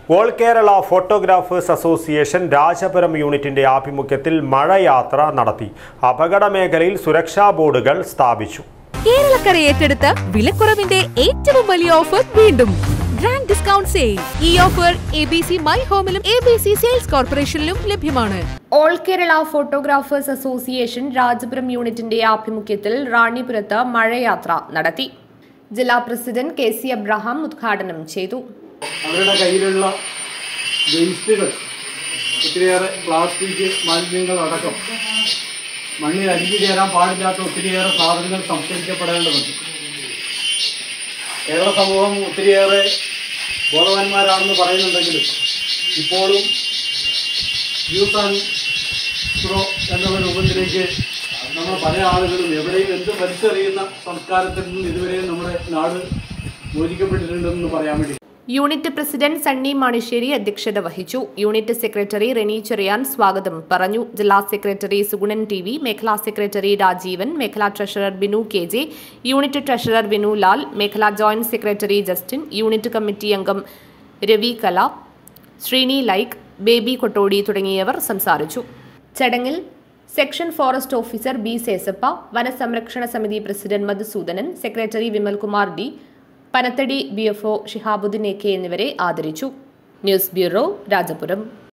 all Kerala photographers association Rajapuram യൂണിറ്റിന്റെ ആഭിമുഖ്യത്തിൽ മഴയാത്ര നടത്തി അപകട മേഖലയിൽ സുരക്ഷാ ബോർഡുകൾ സ്ഥാപിച്ചു കേരളക്കര ഏറ്റെടുത്ത വിലക്കുറവിന്റെ ഏറ്റവും വലിയ ഓഫർ വീണ്ടും ഗ്രാൻഡ് ഡിസ്കൗണ്ട് സെയിൽ ഈ offer A B C my ഹോമിലും എ ബി സി സെയിൽസ് കോർപ്പറേഷനിലും ലഭ്യമാണ് all Kerala photographers association Rajapuram യൂണിറ്റിന്റെ ആഭിമുഖ്യത്തിൽ റാണിപുരത്ത് മഴയാത്ര നടത്തി ജില്ലാ പ്രസിഡന്റ് കെ സി അബ്രഹാം ഉദ്ഘാടനം ചെയ്തു അവരുടെ കയ്യിലുള്ള വേസ്റ്റുകൾ ഒത്തിരിയേറെ പ്ലാസ്റ്റിക് മാലിന്യങ്ങൾ അടക്കം മണ്ണിൽ അരിഞ്ഞു ചേരാൻ പാടില്ലാത്ത ഒത്തിരിയേറെ സാധനങ്ങൾ സംസ്കരിക്കപ്പെടേണ്ടതുണ്ട് കേരള സമൂഹം ഒത്തിരിയേറെ ബോധവാന്മാരാണെന്ന് പറയുന്നുണ്ടെങ്കിലും ഇപ്പോഴും യൂത്ത് ആൻഡ് ത്രോ എന്നുള്ള രൂപത്തിലേക്ക് നമ്മൾ പല ആളുകളും എവിടെയും എന്ത് വലിച്ചെറിയുന്ന സംസ്കാരത്തിൽ നിന്ന് ഇതുവരെയും നമ്മുടെ നാട് മോചിക്കപ്പെട്ടിട്ടുണ്ടെന്ന് പറയാൻ വേണ്ടി യൂണിറ്റ് പ്രസിഡന്റ് സണ്ണി മാണിശ്ശേരി അധ്യക്ഷത വഹിച്ചു യൂണിറ്റ് സെക്രട്ടറി റെനി ചെറിയാൻ സ്വാഗതം പറഞ്ഞു ജില്ലാ സെക്രട്ടറി സുഗുണൻ ടി വി മേഖലാ സെക്രട്ടറി രാജീവൻ മേഖലാ treasurer Binu K J unit treasurer Vinu Lal മേഖലാ joint secretary Justin unit committee അംഗം രവി കല ശ്രീനി ലൈക്ക് ബേബി കൊട്ടോടി തുടങ്ങിയവർ സംസാരിച്ചു ചടങ്ങിൽ section forest officer B Sesappa വനസംരക്ഷണ സമിതി president Madhusoodanan secretary Vimalkumar D Panathady B F O Shihabuddin A K എന്നിവരെ ആദരിച്ചു ന്യൂസ് ബ്യൂറോ രാജപുരം